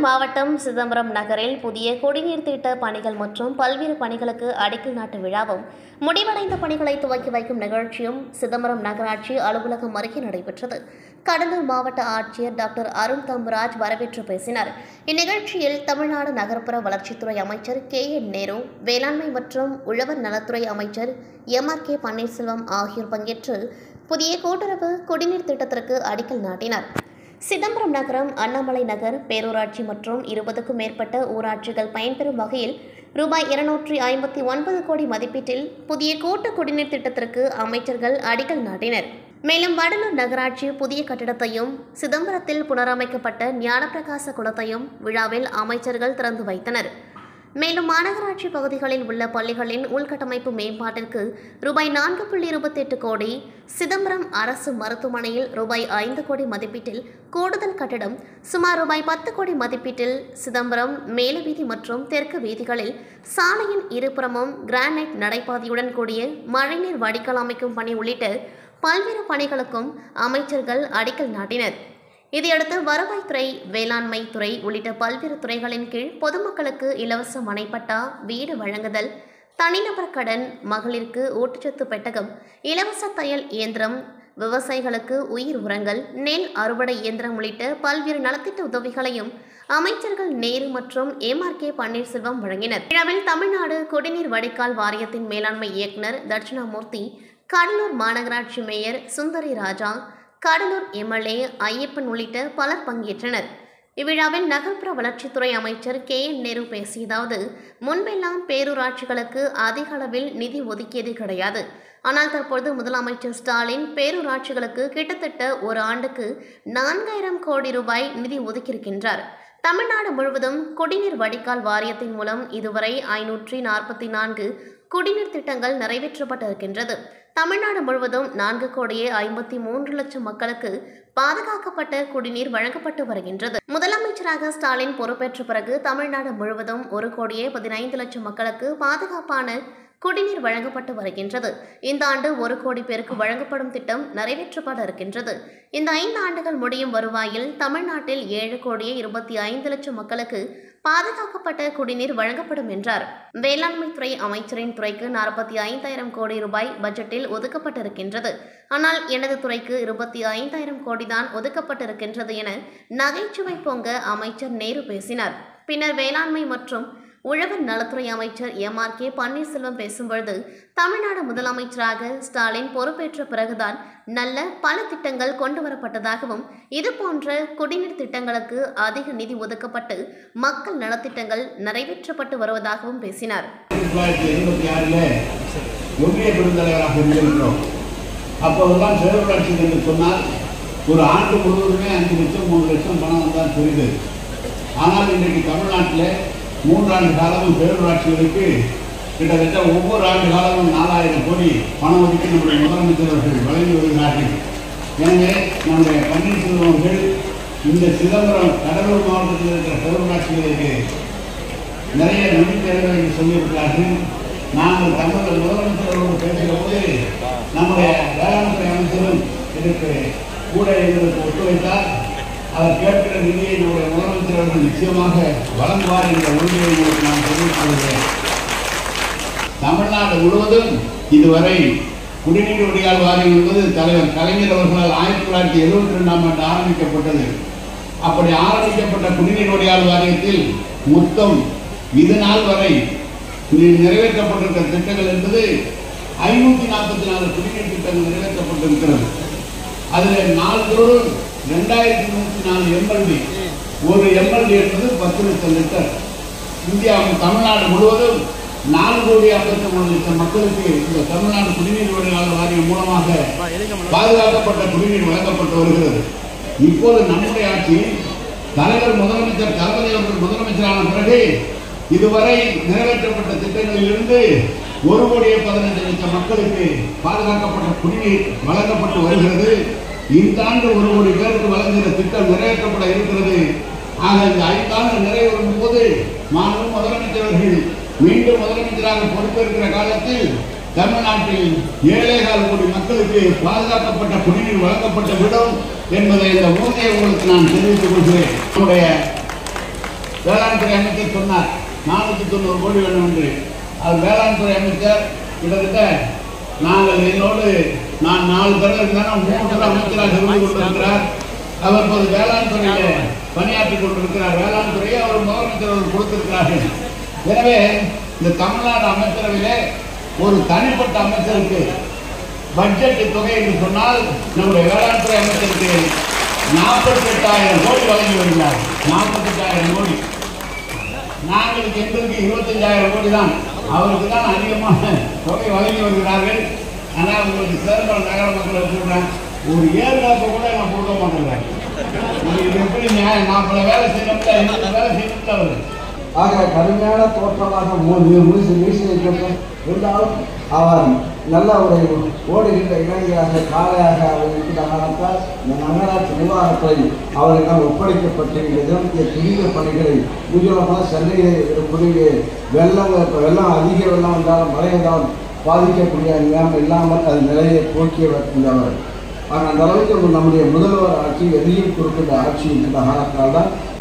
மாவட்டம் சிதம்பரம் நகரில் புதிய குடிநீர் திட்ட பணிகள் மற்றும் பல்வேறு பணிகளுக்கு அடிக்கல் நாட்டு விழாவும் முடிவடைந்த பணிகளை துவக்கி வைக்கும் நிகழ்ச்சியும் சிதம்பரம் நகராட்சி அலுவலகம் அருகே நடைபெற்றது கடலூர் மாவட்ட ஆட்சியர் டாக்டர் அருண் தம்புராஜ் வரவேற்று பேசினார் இந்நிகழ்ச்சியில் தமிழ்நாடு நகர்ப்புற வளர்ச்சித்துறை அமைச்சர் கே என் நேரு வேளாண்மை மற்றும் உழவர் நலத்துறை அமைச்சர் எம் ஆர் கே பன்னீர்செல்வம் ஆகியோர் பங்கேற்று புதிய கூட்டுறவு குடிநீர் திட்டத்திற்கு அடிக்கல் நாட்டினார் சிதம்பரம் நகரம் அண்ணாமலை நகர் பேரூராட்சி மற்றும் இருபதுக்கும் மேற்பட்ட ஊராட்சிகள் பயன்பெறும் வகையில் ரூபாய் இருநூற்றி ஐம்பத்தி ஒன்பது கோடி மதிப்பீட்டில் புதிய கூட்டு குடிநீர் திட்டத்திற்கு அமைச்சர்கள் அடிக்கல் நாட்டினர் மேலும் வடலூர் நகராட்சி புதிய கட்டிடத்தையும் சிதம்பரத்தில் புனரமைக்கப்பட்ட ஞானப்பிரகாச குளத்தையும் விழாவில் அமைச்சர்கள் திறந்து வைத்தனர் மேலும் மாநகராட்சி பகுதிகளில் உள்ள பள்ளிகளின் உள்கட்டமைப்பு மேம்பாட்டிற்கு ரூபாய் நான்கு புள்ளி இருபத்தெட்டு கோடி சிதம்பரம் அரசு மருத்துவமனையில் ரூபாய் ஐந்து கோடி மதிப்பீட்டில் கூடுதல் கட்டடம் சுமார் ரூபாய் பத்து கோடி மதிப்பீட்டில் சிதம்பரம் மேலவீதி மற்றும் தெற்கு வீதிகளில் சாலையின் இருபுறமும் கிரானைட் நடைபாதையுடன் கூடிய மழைநீர் வடிகால் அமைக்கும் பணி உள்ளிட்ட பல்வேறு பணிகளுக்கும் அமைச்சர்கள் அடிக்கல் நாட்டினர் இதையடுத்து வருவாய்த்துறை வேளாண்மை துறை உள்ளிட்ட பல்வேறு துறைகளின் கீழ் பொதுமக்களுக்கு இலவச மனைப்பட்டா வீடு வழங்குதல் தனிநபர் கடன் மகளிருக்கு ஊட்டச்சத்து பெட்டகம் இலவச தையல் இயந்திரம் விவசாயிகளுக்கு உயிர் உரங்கள் நெல் அறுவடை இயந்திரம் உள்ளிட்ட பல்வேறு நலத்திட்ட உதவிகளையும் அமைச்சர்கள் நேரு மற்றும் எம் ஆர் கே பன்னீர்செல்வம் வழங்கினர் விழாவில் தமிழ்நாடு குடிநீர் வடிகால் வாரியத்தின் மேலாண்மை இயக்குனர் தட்சிணாமூர்த்தி கடலூர் மாநகராட்சி மேயர் சுந்தரி ராஜா கடலூர் எம்எல்ஏ ஐயப்பன் உள்ளிட்ட பலர் பங்கேற்றனர் இவ்விழாவில் நகர்ப்புற வளர்ச்சித்துறை அமைச்சர் கே என் நேரு பேசியதாவது முன்பெல்லாம் பேரூராட்சிகளுக்கு அதிக அளவில் நிதி ஒதுக்கியது கிடையாது ஆனால் தற்பொழுது முதலமைச்சர் ஸ்டாலின் பேரூராட்சிகளுக்கு கிட்டத்தட்ட ஒரு ஆண்டுக்கு நான்காயிரம் கோடி ரூபாய் நிதி ஒதுக்கியிருக்கின்றார் தமிழ்நாடு முழுவதும் குடிநீர் வடிகால் வாரியத்தின் மூலம் இதுவரை ஐநூற்றி நாற்பத்தி நான்கு குடிநீர் திட்டங்கள் நிறைவேற்றப்பட்டிருக்கின்றது தமிழ்நாடு முழுவதும் நான்கு கோடியே ஐம்பத்தி மூன்று லட்சம் மக்களுக்கு பாதுகாக்கப்பட்ட குடிநீர் வழங்கப்பட்டு வருகின்றது முதலமைச்சராக ஸ்டாலின் பொறுப்பேற்ற பிறகு தமிழ்நாடு முழுவதும் ஒரு கோடியே பதினைந்து லட்சம் மக்களுக்கு பாதுகாப்பான குடிநீர் வழங்கப்பட்டு வருகின்றது இந்த ஆண்டு ஒரு கோடி பேருக்கு வழங்கப்படும் திட்டம் நிறைவேற்றப்பட இருக்கின்றது இந்த ஐந்து ஆண்டுகள் முடியும் வருவாயில் தமிழ்நாட்டில் ஏழு கோடியே இருபத்தி ஐந்து லட்சம் மக்களுக்கு பாதுகாக்கப்பட்ட குடிநீர் வழங்கப்படும் என்றார் வேளாண்மை துறை அமைச்சரின் துறைக்கு நாற்பத்தி ஐந்தாயிரம் கோடி ரூபாய் பட்ஜெட்டில் ஒதுக்கப்பட்டிருக்கின்றது ஆனால் எனது துறைக்கு இருபத்தி ஐந்தாயிரம் கோடி தான் ஒதுக்கப்பட்டிருக்கின்றது என நகைச்சுவை பொங்க அமைச்சர் நேரு பேசினார் பின்னர் வேளாண்மை மற்றும் உழவர் நலத்துறை அமைச்சர் எம் ஆர் கே பன்னீர்செல்வம் பேசும்பொழுது தமிழ்நாடு முதலமைச்சராக ஸ்டாலின் பொறுப்பேற்ற பிறகுதான் நல்ல பல திட்டங்கள் கொண்டு வரப்பட்டதாகவும் இது போன்ற குடிநீர் திட்டங்களுக்கு அதிக நிதி ஒதுக்கப்பட்டு மக்கள் நலத்திட்டங்கள் நிறைவேற்றப்பட்டு வருவதாகவும் பேசினார் ஆயிரத்தி தொள்ளாயிரத்தி எண்பத்தி ஆறில் ஒன்றிய பெருந்தலைவராக இருந்திருக்கிறோம் அப்போதெல்லாம் பேரூராட்சி என்று சொன்னால் ஒரு ஆண்டு முழுவதுமே அஞ்சு லட்சம் மூணு லட்சம் பணம் தான் தெரியுது ஆனால் இன்றைக்கு தமிழ்நாட்டில் மூன்றாண்டு காலமும் பேரூராட்சிகளுக்கு கிட்டத்தட்ட ஒவ்வொரு ஆண்டு காலமும் நாலாயிரம் கோடி பணம் ஒதுக்கி நம்முடைய முதலமைச்சர் அவர்கள் வழங்கி வருகிறார்கள் எனவே நம்முடைய பன்னீர்செல்வம் அவர்கள் இந்த சிதம்பரம் கடலூர் மாவட்டத்தில் இருக்கிற பேரூராட்சிகளுக்கு நிறைய நம்பிக்கைகள் என்று சொல்லியிருக்கிறார்கள் நாங்கள் தமிழக முதலமைச்சரோடு பேசுகிற போது நம்முடைய வேளாண்துறை அமைச்சரும் இதற்கு கூட எங்களுக்கு ஒத்துழைத்தார் அவர் கேட்கிற நிதியை நம்முடைய முதலமைச்சர் அவர்கள் நிச்சயமாக வழங்குவார் என்ற உறுதியை உங்களுக்கு நான் தெரிவித்துக் கொள்கிறேன் தமிழ்நாடு முழுவதும் இதுவரை குடிநீர் வடிகால் வாரியம் என்பது தலைவர் கலைஞர் அவர்களால் ஆயிரத்தி தொள்ளாயிரத்தி எழுபத்தி ரெண்டாம் ஆண்டு ஆரம்பிக்கப்பட்டது அப்படி ஆரம்பிக்கப்பட்ட குடிநீர் வடிகால் வாரியத்தில் மொத்தம் இது நாள் வரை நி- நிறைவேற்றப்பட்டிருக்கிற திட்டங்கள் என்பது ஐநூத்தி நாற்பத்தி நாலு குடிநீர் திட்டங்கள் நிறைவேற்றப்பட்டிருக்கிறது அதில் நாள்தோறும் ரெண்டாயிரத்தி நூற்றி நாலு எம்எல்டி ஒரு எம்எல்டி என்பது பத்து லட்சம் லிட்டர் இந்தியா தமிழ்நாடு முழுவதும் நாலு கோடி ஐம்பத்தி மூணு லட்சம் மக்களுக்கு இந்த தமிழ்நாடு குடிநீர் வடிகால் வாரியம் மூலமாக பாதுகாக்கப்பட்ட குடிநீர் வழங்கப்பட்டு வருகிறது இப்போது நம்முடைய ஆட்சி தலைவர் முதலமைச்சர் தளபதி அவர்கள் முதலமைச்சரான பிறகு இதுவரை நிறைவேற்றப்பட்ட திட்டங்களிலிருந்து ஒரு கோடியே பதினைந்து லட்சம் மக்களுக்கு பாதுகாக்கப்பட்ட குடிநீர் வழங்கப்பட்டு வருகிறது இந்த ஆண்டு ஒரு கோடி பேருக்கு வழங்குகிற திட்டம் நிறைவேற்றப்பட இருக்கிறது ஆக இந்த ஐந்தாண்டு நிறைவேறும் போது மாண்பு முதலமைச்சர் அவர்கள் மீண்டும் முதலமைச்சராக பொறுப்பேற்கிற காலத்தில் தமிழ்நாட்டில் ஏழேகால் கோடி மக்களுக்கு பாதுகாக்கப்பட்ட குடிநீர் வழங்கப்பட்டு விடும் என்பதை இந்த உறுதியை உங்களுக்கு நான் தெரிவித்துக் கொள்கிறேன் நம்முடைய வேளாண் துறை அமைச்சர் சொன்னார் நானூற்றி தொண்ணூறு கோடி வேணும் என்று அவர் வேளாண் துறை அமைச்சர் கிட்டத்தட்ட நாங்கள் என்னோடு நான் நாலு தடவை இருந்தாலும் மூணு தடவை அமைச்சராக இருந்து கொண்டிருக்கிறார் அவர் இப்போது வேளாண் துறையிலே பணியாற்றி கொண்டிருக்கிறார் வேளாண் துறையை அவர் முதலமைச்சர் அவர்கள் கொடுத்திருக்கிறார்கள் எனவே இந்த தமிழ்நாடு அமைச்சரவையிலே ஒரு தனிப்பட்ட அமைச்சருக்கு பட்ஜெட் தொகை என்று சொன்னால் நம்முடைய வேளாண் துறை அமைச்சருக்கு நாற்பத்தி எட்டாயிரம் கோடி வழங்கி வருகிறார் நாற்பத்தி எட்டாயிரம் கோடி நாங்களுக்கு எங்களுக்கு இருபத்தஞ்சாயிரம் கோடி தான் அவருக்கு தான் அதிகமான தொகை வழங்கி வருகிறார்கள் ஆனால் உங்களுக்கு சேலம் நகர மக்களை சொல்றேன் ஒரு ஏழு காப்பு கூட நான் கொடுக்க மாட்டேங்கிறேன் இது எப்படி நியாயம் நான் பல வேலை செய்யணும்ல எனக்கு வேலை செய்யணும்ல அவர் ஆக கடுமையான தோற்றமாக முழுசு மீசி வைக்கப்படும் இருந்தாலும் அவர் நல்ல ஒரு ஓடுகின்ற இளைஞராக காளையாக அவர் இருக்கின்ற காரணத்தால் இந்த நகராட்சி நிர்வாகத்தை அவரிடம் ஒப்படைக்கப்பட்டிருக்கிறதும் இந்த துரித பணிகளை உஜ்ஜலமாக சென்னையில் இருக்கக்கூடிய வெள்ளம் வெள்ளம் அதிக வெள்ளம் வந்தாலும் மழை வந்தாலும் பாதிக்கக்கூடிய நிலைமை இல்லாமல் அது நிலையை போக்கியவர் இருந்தவர் ஆனால் அந்த அளவுக்கு நம்முடைய முதல்வர் ஆட்சி எதையும் கொடுக்கின்ற ஆட்சி இருக்கின்ற காரணத்தால் தான்